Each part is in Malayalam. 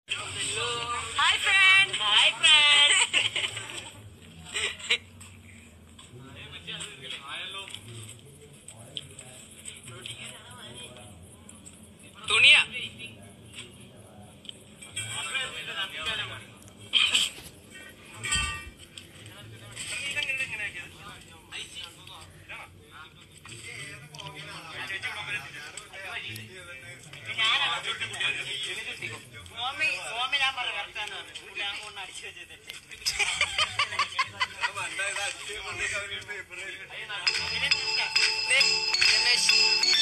ഹായ് ഫ്രണ്ട് ഹായ് ഫ്രണ്ട് തുണിയാ സ്വാമി സ്വാമി ഞാൻ പറഞ്ഞു കറക്റ്റാന്ന് പറഞ്ഞു ഞാൻ കൊണ്ട് അടിച്ചു വെച്ചത് ദേ, രമേശ്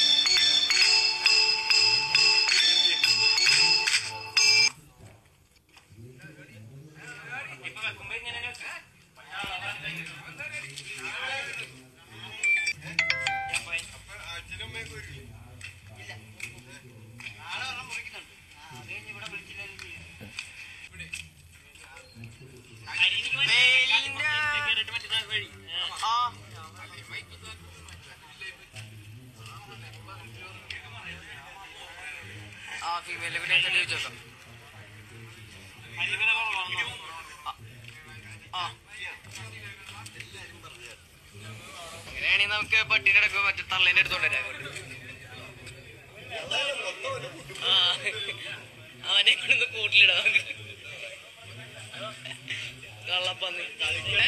നാളെ ഒരെണ്ണം മുറിക്കുന്നുണ്ട് ആ, അത് കഴിഞ്ഞ് ഇവിടെ വിളിച്ചില്ലായിരുന്നു മെയിലിന്റെ ആ ആ ഫീമെയിലെ പിന്നെ ചോദിച്ചു നോക്കാം ആ അങ്ങനെയാണെങ്കിൽ നമുക്ക് പട്ടിയുടെ അടുക്ക മറ്റേ തള്ളേന്റെ അടുത്തോണ്ട് വരാം അങ്ങോട്ട്. ആ അവനെ കൊണ്ടൊന്ന് കൂട്ടിലിടാം നമുക്ക്. കള്ളപ്പന്നി ഏ?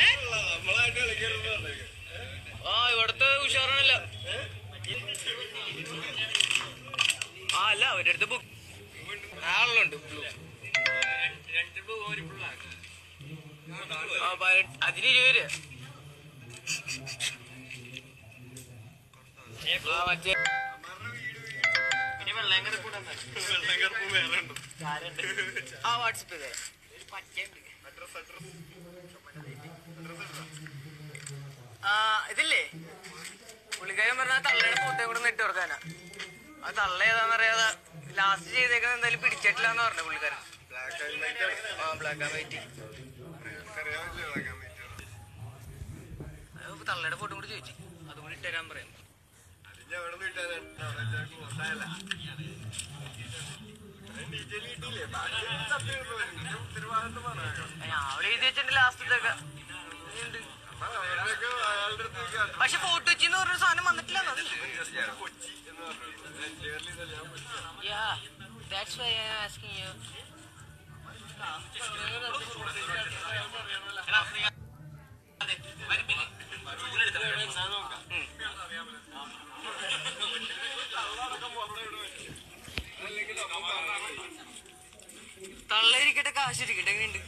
ആ ഇവിടുത്തെ ഉഷാറാണല്ല ആ അല്ല അവരുടെ അടുത്ത് ബുക്ക് ആളുണ്ട് ആ പതിനെട്ട് അതിന് ഇരുപത് രൂപ ആ മറ്റേ ആ വാട്സപ്പ് ചെയ്തേ ആ ഇതില്ലേ പുള്ളിക്കാരൻ പറഞ്ഞ തള്ളയുടെ പൂത്തേ കൂടെ നെട്ട് കൊടുക്കാനാ ആ തള്ള ഏതാന്നറിയാതെ ലാസ്റ്റ് ചെയ്തേക്കുന്നത് എന്തായാലും പിടിച്ചിട്ടില്ല എന്ന് പറഞ്ഞു പുള്ളിക്കാരൻ ആ ബ്ലാക്ക് ആൻഡ് വൈറ്റ് തള്ളയുടെ ഫോട്ടോ കൂടി ചോദിച്ചു അതും കൂടി ഇട്ടുതരാൻ പറയാം ഞാൻ അവിടെ എഴുതി വെച്ചിട്ടുണ്ട് ലാസ്റ്റത്തൊക്കെ ഉണ്ട്. പക്ഷെ ഫോട്ടോ വെച്ചിന്ന് പറഞ്ഞ സാധനം വന്നിട്ടില്ല Yeah, that's why I'm asking you. തള്ളയിരിക്കട്ടെ കാശിരിക്കട്ടെ എങ്ങനെയുണ്ട്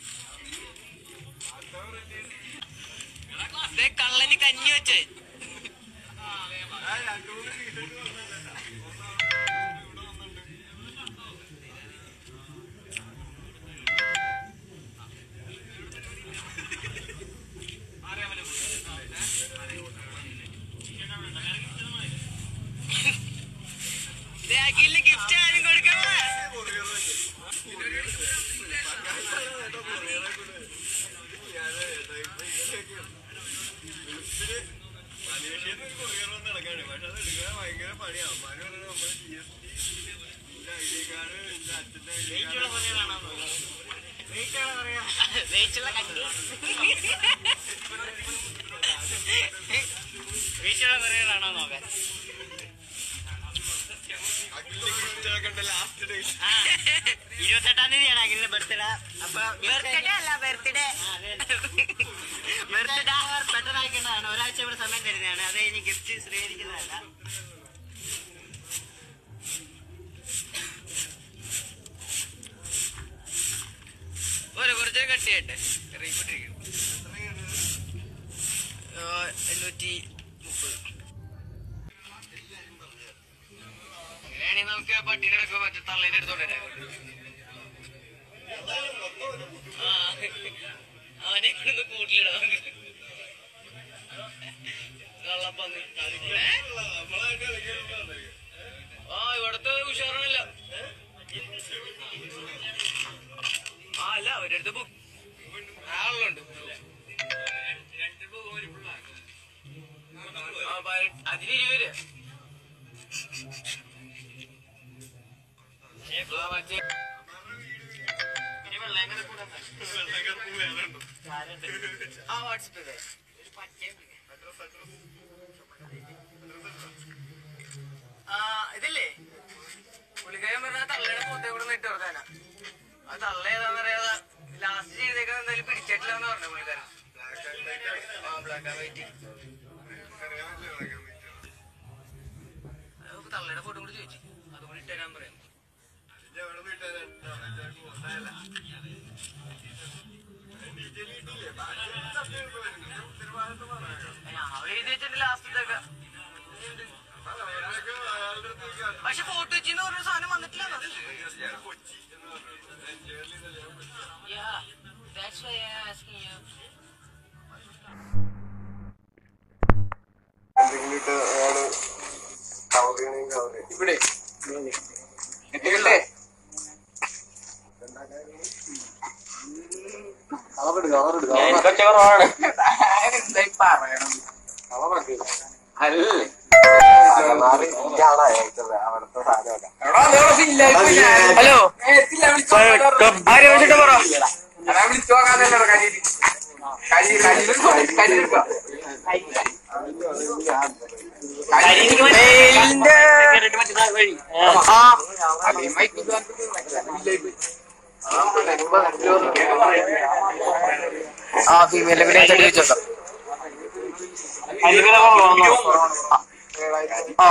ദേ കള്ളന് കഞ്ഞി വെച്ചേ ദേ അഖിലിന് ഗിഫ്റ്റ് ആരും കൊടുക്കണേ വെയിറ്റുള്ള കഞ്ഞി വീട്ടിലുള്ള കൊറിയറാണോ നോക്കാൻ ആ, ഇരുപത്തെട്ടാം തീയതിയാണ് അഖിലിന്റെ ബർത്ത്ഡേ അപ്പൊ ബർത്ത്ഡേ അല്ല ബർത്ത്ഡേ ബർത്ത്ഡേ പെട്ടെന്ന് അയക്കേണ്ടതാണ് ഒരാഴ്ച ഇവിടെ സമയം തരുന്നതാണ് അത് കഴിഞ്ഞ് ഗിഫ്റ്റ് സ്വീകരിക്കുന്നതല്ല ഒരു കുറച്ച് കട്ട് ചെയ്യട്ടെ ഇറങ്ങിക്കൊണ്ടിരിക്കുന്നു എണ്ണൂറ്റി മുപ്പത് അങ്ങനെയാണെങ്കിൽ നമുക്ക് പട്ടീനെ എടുക്കുക മറ്റേ തള്ളേന്റെ അടുത്തോണ്ട് വരാം ആ അവനെ കൊണ്ടൊന്ന് കൂട്ടിലിടാം നമുക്ക്. കള്ളപ്പന്നി ഏ? ആ ഇവിടത്തെ ഉഷാറാണല്ല ആ അല്ല അവരുടെ അടുത്ത് ബുക്ക് ആളുണ്ട് ആ പതിനെട്ട് അതിന് ഇരുപത് രൂപ ആ മറ്റേ ആ വാട്സപ്പ് ചെയ്തേ ആ ഇതില്ലേ പുള്ളിക്കാരൻ പറഞ്ഞ തള്ളയുടെ പോത്തെ കൂടെ ഇട്ട് കൊടുക്കാനാ അത് തള്ള ഏതാന്ന് അറിയാതെ ലാസ്റ്റ് ചെയ്തേക്കാൻ എന്തായാലും പിടിച്ചിട്ടില്ല എന്ന് പറഞ്ഞു പുള്ളിക്കാരൻ ആ ബ്ലാക്ക് ആൻഡ് വൈറ്റ് തള്ളയുടെ ഫോട്ടോ കൂടി ചോദിച്ചു അതും കൂടി ഇട്ടുതരാൻ പറയാം അവിടെ എഴുതി വെച്ചിട്ട് ലാസ്റ്റത്തേക്ക് പക്ഷെ ഫോട്ടോ വെച്ചിന്ന് പറഞ്ഞ സാധനം വന്നിട്ടില്ല Yeah, that's why I'm asking you. ഇവിടെ എത്തിക്കണ്ടേ എനിക്കൊച്ച കുറവാണ് എന്തായി പറയണം അല്ലേ ഹലോ ആരെ വിളിച്ചിട്ട് പറ വിളിച്ചു നോക്കാന്നല്ലോ കരിയിൽ കരിയിൽ കരിയിൽ ആ ഫീമെയിലെ പിന്നെ ചെടി വെച്ചോക്കാം ആ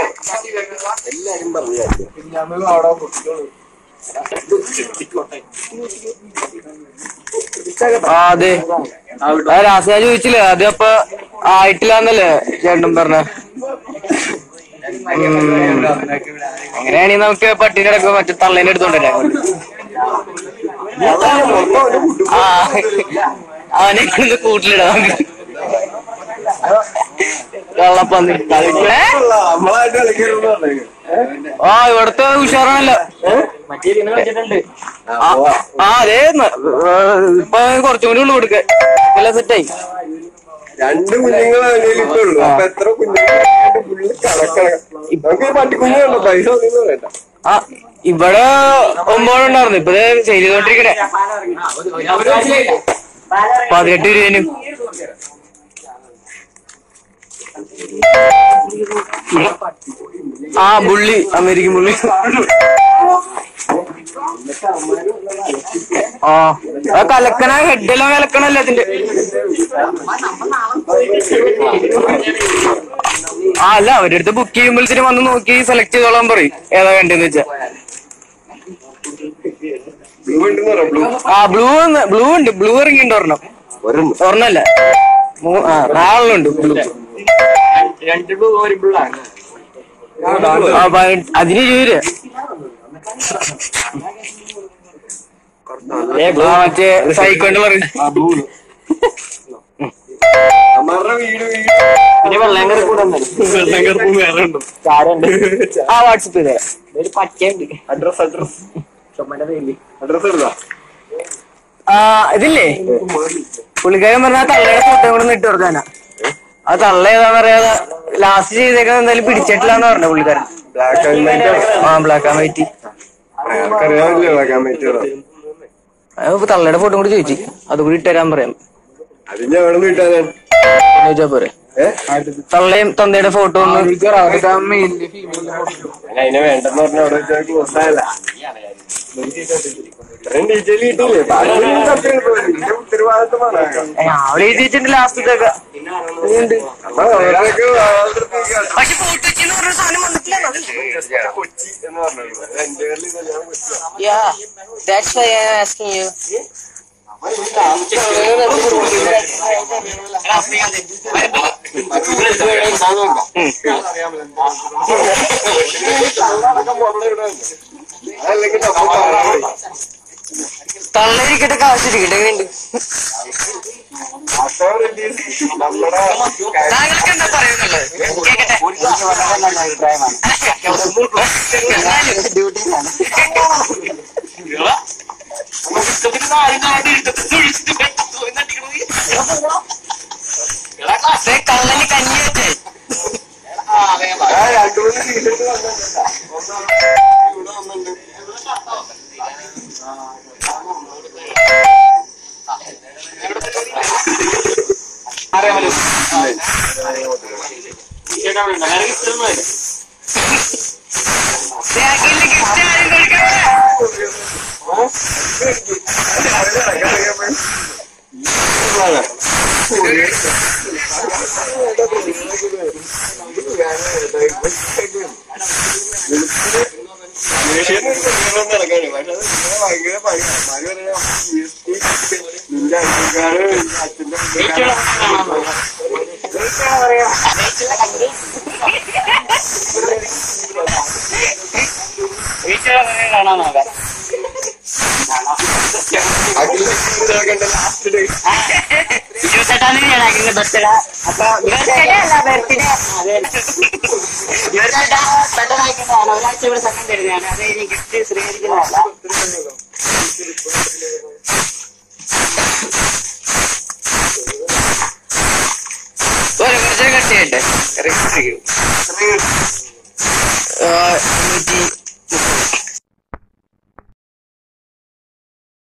ആ അതെ ആ രാസ ചോദിച്ചില്ലേ അത് അപ്പൊ ആയിട്ടില്ലാന്നല്ലേ ചേട്ടൻ പറഞ്ഞ അങ്ങനെയാണെങ്കിൽ നമുക്ക് പട്ടീനെ എടുക്കുക മറ്റേ തള്ളേനെ എടുത്തോണ്ടല്ലേ ആ അവനെ കൊണ്ട് കൂട്ടിലിടാം നമുക്ക് കള്ളപ്പന്നി ഏ? ആ ഇവിടത്തെ ഉഷാറാണല്ലോ ആ ആ, അതെ ന- ഏ, ഇപ്പൊ കുറച്ചും കൂടി ഉള്ളു കൊടുക്ക എല്ലാം സെറ്റായി രണ്ട് കുഞ്ഞുങ്ങൾ അതിലുള്ളൂ അപ്പൊ എത്ര കുഞ്ഞുങ്ങൾ പുള്ളി കണക്കണം നമുക്ക് ഈ പട്ടിക്കുഞ്ഞു കണ്ടോ പൈസ ഒന്നും വേണ്ട ആ ഇവിടെ ഒമ്പതുണ്ടായിരുന്നു ഇപ്പൊ ദേ സെയിൽ ചെയ്തോണ്ടിരിക്കണേ പതിനെട്ട് രൂപനും ആ ബുള്ളി അമേരിക്കൻ ബുള്ളി ആ ആ കലക്കണ ഹെഡെല്ലാം കലക്കണല്ലേ അതിന്റെ ആ അല്ല അവരുടെ അടുത്ത് ബുക്ക് ചെയ്യുമ്പോഴത്തേനും വന്ന് നോക്കി സെലക്ട് ചെയ്തോളാൻ പറയും ഏതാ വേണ്ടെന്ന് വെച്ചാ ബ്ലൂ ഉണ്ടെന്ന് പറയാം ബ്ലൂ ആ ബ്ലൂ ബ്ലൂ ഉണ്ട് ബ്ലൂ ഇറങ്ങിണ്ട് ഒരെണ്ണം ഒരെണ്ണം ഒരെണ്ണല്ല മൂ- ആ നാലെണ്ണുണ്ട് ബ്ലൂ രണ്ട് ബ്ലൂ ഒരു ബ്ലൂ ആണ് ആ പതിനെട്ട് അതിന് ഇരുപത് രൂപ ആ മറ്റേ സൈക്കോണ്ട് പറയും അമ്മരുടെ വീട് വീട് പിന്നെ വെള്ളം കയറി കൂടെ വേറെ ഉണ്ടോ ആ വാട്സപ്പ് ചെയ്തേ ഒരു പച്ചയുണ്ട് അഡ്രസ് അഡ്രസ് ചുമന്റെ പേരില് അഡ്രസ് എടുത്താ ആ ഇതില്ലേ പുള്ളിക്കാരൻ പറഞ്ഞ തള്ളയുടെ ഫോട്ടോ കൂടെ ഇട്ട് കൊടുക്കാനാ ആ തള്ള ഏതാന്ന് അറിയാതെ ലാസ്റ്റ് ചെയ്തേക്കാൻ എന്തായാലും പിടിച്ചിട്ടില്ല എന്ന് പറഞ്ഞു പുള്ളിക്കാരൻ ബ്ലാക്ക് ആൻഡ് വൈറ്റ് ആ ബ്ലാക്ക് ആൻഡ് വൈറ്റ് അയാൾക്കറിയാമല്ലോ ബ്ലാക്ക് ആൻഡ് വൈറ്റ് അത് തള്ളയുടെ ഫോട്ടോ കൂടി ചോദിച്ചു അതുകൂടി ഇട്ടുതരാൻ പറയാം അതിന് എവിടെ നിന്ന് കിട്ടാൻ എന്ന് ചോദിച്ചാ പോരെ ഏഹ് തള്ളയും തന്തയുടെ ഫോട്ടോ ഒന്ന് അതിനെ വേണ്ടെന്ന് പറഞ്ഞ അവിടെ വെച്ചാൽ ക്ലോസ് ആയല്ല ഇത്രയും ഡീറ്റെയിൽ കിട്ടിയില്ലേ ബാക്കി സത്യം ഇതിന്റെ ഉത്തരവാദിത്തമാണ് അവിടെ എഴുതി വെച്ചിട്ടുണ്ട് ലാസ്റ്റത്തേക്ക് അപ്പൊ അവരുടെയൊക്കെ ആളുകൾക്ക് പക്ഷെ ഫോട്ടോ വെച്ചെന്ന് പറഞ്ഞ സാധനം വന്നിട്ടില്ല കൊച്ചി എന്ന് പറഞ്ഞത് എന്റെ പേരിൽ ഇതെല്ലാം കൊച്ചിയാണ് Yeah, that's why I'm asking you. അതല്ലെങ്കിൽ നമ്മൾ പറയാം തള്ളയിരിക്കട്ടെ കാശിരിക്കട്ടെ എങ്ങനെയുണ്ട് നമ്മുടെ താങ്കൾക്ക് എന്താ പറയുന്നുള്ളത് കേക്കട്ടെ ദേ കള്ളന് കഞ്ഞി വെച്ചേ ആ, രണ്ടു മൂന്ന് ടീഷർട്ട് വന്നിട്ടുണ്ടാ ഇവിടെ വന്നിട്ടുണ്ട് ഇവിടെ ബാക്കിൽ ഗിഫ്റ്റ് ആരും കൊടുക്കാൻ ഭയങ്കര പണിയാണ് മഴ വരെ നിന്റെ അച്ഛൻകാര് അച്ഛന്റെ വീട്ടിലുള്ള കാണാൻ നോക്കാം അഖിലിന്റെ ലാസ്റ്റ് ഡേ ഇരുപത്തെട്ടാം തീയതിയാണ് അഖിലിന്റെ ബർത്ത്ഡേ അപ്പൊ ബർത്ത്ഡേ അല്ല ബർത്ത്ഡേ അതെ ഇരുപത്തെട്ടാ പെട്ടെന്ന് അയക്കുന്നതാണ് ഒരാഴ്ച ഇവിടെ സമയം തരുന്നതാണ് അത് ഇനി ഗിഫ്റ്റ് സ്വീകരിക്കുന്നതല്ല ഒരു കുറച്ച് കട്ട് ചെയ്യട്ടെ നൂറ്റി